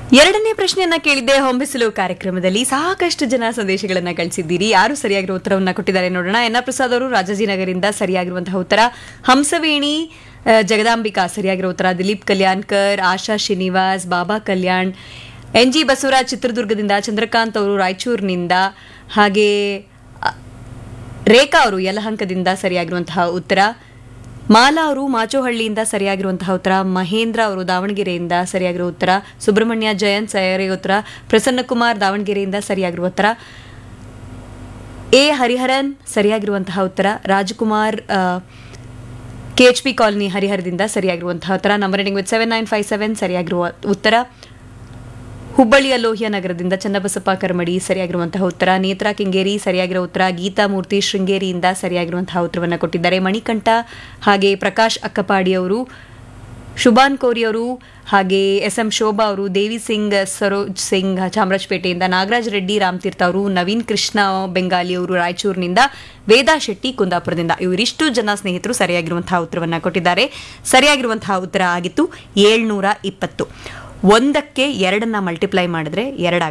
ಎರಡನೇ ಪ್ರಶ್ನೆಯನ್ನ ಕೇಳಿದ್ದೆ ಹೊಂಬಿಸಲು ಕಾರ್ಯಕ್ರಮದಲ್ಲಿ ಸಾಕಷ್ಟು ಜನ ಸಂದೇಶಗಳನ್ನ ಕಳಿಸಿದ್ದೀರಿ ಯಾರು ಸರಿಯಾಗಿರುವ ಉತ್ತರವನ್ನ ಕೊಟ್ಟಿದ್ದಾರೆ ನೋಡೋಣ ಎನ್ ಆರ್ ಪ್ರಸಾದ್ ಅವರು ರಾಜಾಜಿನಗರಿಂದ ಸರಿಯಾಗಿರುವಂತಹ ಉತ್ತರ ಹಂಸವೇಣಿ ಆ, ಜಗದಾಂಬಿಕಾ ಸರಿಯಾಗಿರೋ ಉತ್ತರ ದಿಲೀಪ್ ಕಲ್ಯಾಣ್ಕರ್ ಆಶಾ ಶ್ರೀನಿವಾಸ್ ಬಾಬಾ ಕಲ್ಯಾಣ್ ಎನ್ ಜಿ ಬಸವರಾಜ್ ಚಿತ್ರದುರ್ಗದಿಂದ ಚಂದ್ರಕಾಂತ್ ಅವರು ರಾಯಚೂರಿನಿಂದ ಹಾಗೆ ಆ, ರೇಖಾ ಅವರು ಯಲಹಂಕದಿಂದ ಸರಿಯಾಗಿರುವಂತಹ ಉತ್ತರ ಮಾಲಾ ಅವರು ಮಾಚೋಹಳ್ಳಿಯಿಂದ ಸರಿಯಾಗಿರುವಂತಹ ಉತ್ತರ ಮಹೇಂದ್ರ ಅವರು ದಾವಣಗೆರೆಯಿಂದ ಸರಿಯಾಗಿರುವ ಉತ್ತರ ಸುಬ್ರಹ್ಮಣ್ಯ ಜಯಂತ್ ಸರಿಯಾಗಿರುವ ಉತ್ತರ ಪ್ರಸನ್ನಕುಮಾರ್ ದಾವಣಗೆರೆಯಿಂದ ಸರಿಯಾಗಿರುವ ಉತ್ತರ ಎ ಹರಿಹರನ್ ಸರಿಯಾಗಿರುವಂತಹ ಉತ್ತರ Rajkumar K H P colony ಹರಿಹರದಿಂದ ಸರಿಯಾಗಿರುವಂತಹ ಉತ್ತರ number ending with seven nine five seven ಸರಿಯಾಗಿರುವ ಉತ್ತರ ಹುಬ್ಬಳ್ಳಿಯ ಲೋಹಿಯ ನಗರದಿಂದ ಚನ್ನಬಸಪ್ಪ ಕರ್ಮಡಿ ಸರಿಯಾಗಿರುವಂತಹ ಉತ್ತರ ನೇತ್ರಾ ಕೆಂಗೇರಿ ಸರಿಯಾಗಿರೋ ಉತ್ತರ ಗೀತಾ ಮೂರ್ತಿ ಶೃಂಗೇರಿಯಿಂದ ಸರಿಯಾಗಿರುವಂತಹ ಉತ್ತರವನ್ನು ಕೊಟ್ಟಿದ್ದಾರೆ ಮಣಿಕಂಠ ಹಾಗೆ ಪ್ರಕಾಶ್ ಅಕ್ಕಪಾಡಿ ಅವರು ಶುಭಾನ್ ಕೋರಿ ಅವರು ಹಾಗೆ ಎಸ್ ಎಂ ಶೋಭಾ ಅವರು ದೇವಿ ಸಿಂಗ್ ಸರೋಜ್ ಸಿಂಗ್ ಚಾಮರಾಜಪೇಟೆಯಿಂದ ನಾಗರಾಜ್ ರೆಡ್ಡಿ ರಾಮತೀರ್ಥ ಅವರು ನವೀನ್ ಕೃಷ್ಣ ಬೆಂಗಾಲಿ ಅವರು ರಾಯಚೂರಿನಿಂದ ವೇದಾ ಶೆಟ್ಟಿ ಕುಂದಾಪುರದಿಂದ ಇವರಿಷ್ಟು ಜನ ಸ್ನೇಹಿತರು ಸರಿಯಾಗಿರುವಂತಹ ಉತ್ತರವನ್ನು ಕೊಟ್ಟಿದ್ದಾರೆ ಸರಿಯಾಗಿರುವಂತಹ ಉತ್ತರ ಆಗಿತ್ತು ಏಳ್ನೂರ ಇಪ್ಪತ್ತು ಒಂದಕ್ಕೆ ಎರಡನ್ನ ಮಲ್ಟಿಪ್ಲೈ ಮಾಡಿದ್ರೆ ಎರಡಾಗುತ್ತೆ